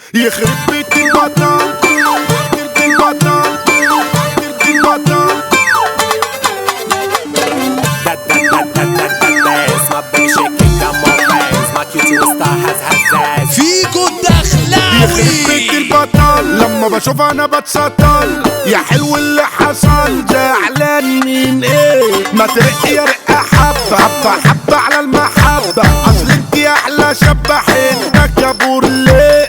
يخرب بيت البطل بيت البطل بيت البطل That that that that that that dance My baby shaking come on fast My cutie star has has فيكو يخرب بيت الدخلاوي البطل لما بشوف انا بتسطل يا حلو اللي حصل زعلان من ايه ما ترق يا رقة حبة حبة حبة على المحبة اصل انت احلى شابة حيلتك يا بورليه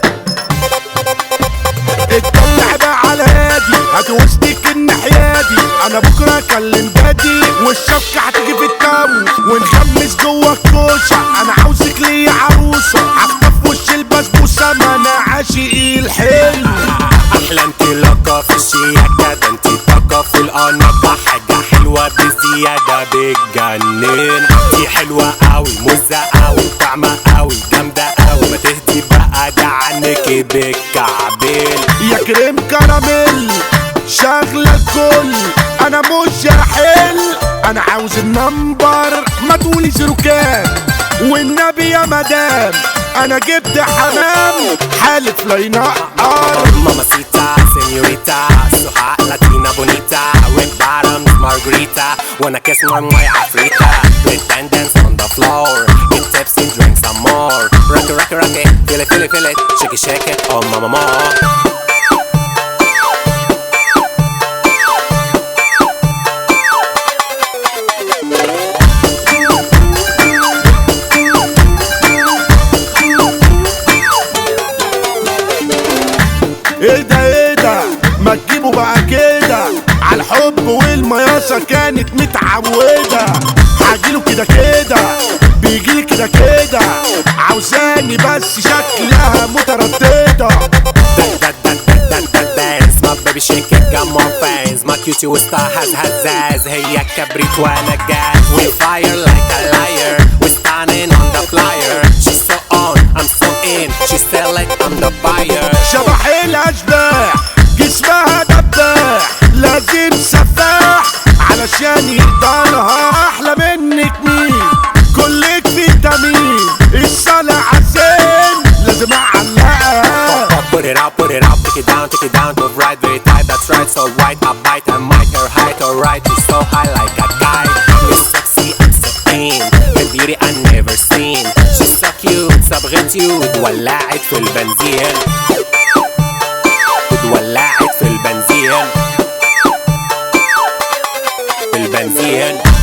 الطلع بقى على هادي هتوسطك الناحية دي انا بكرة اكلم بادي والشبكة هتيجي في التو ونخمس جوه الكوشة انا عاوزك ليا عروسة هخطف وش البسبوسة ما انا عاشقي الحلو احلى انت لقى في الشياكة ده انت طاقة في الاناقة حاجة حلوة بزيادة بتجنن دي حلوة قوي مزة قوي طعمة قوي جامدة قوي ما تهدي بقى ده عنك بالكعبين يا كريم كراميل شغلة الكل انا مش هحل انا عاوز النمبر ما تقولي زيرو كام والنبي يا مدام انا جبت حمام حالف لا ينقر Mamacita, señorita, so hot, Latina bonita, red bottoms, margarita, wanna kiss my my Africa, with dance on the floor, get tipsy, drink some more, rock it, rock it, rock it, feel it, feel it, feel it, shake it, shake it, oh mama, mama. ايه ده ايه ده ما تجيبوا بقى كده على الحب والمياسة كانت متعودة هجيله كده كده بيجيلي كده كده عاوزاني بس شكلها مترددة That, that, that, that, that, that dance, my baby shake it, come on fans, my cutie with star has هزاز, هي كبريت وانا جاز, we fire like a liar, we standing on the flyer, she's so on, I'm so in, she's selling, I'm the buyer. شبح الاشباح جسمها دباح لازم سفاح علشان يقدرها احلى منك مين كلك فيتامين الصلاة عالزين لازم اعلقها Put it out, put it out, take it down, take it down, move right, very tight, that's right, so right, I bite, I might, her height, alright, she's so high like a guy, you're sexy, I'm so in, the beauty I never seen, she's so cute, صبغتي ولعت في البنزين ولعت في البنزين في البنزين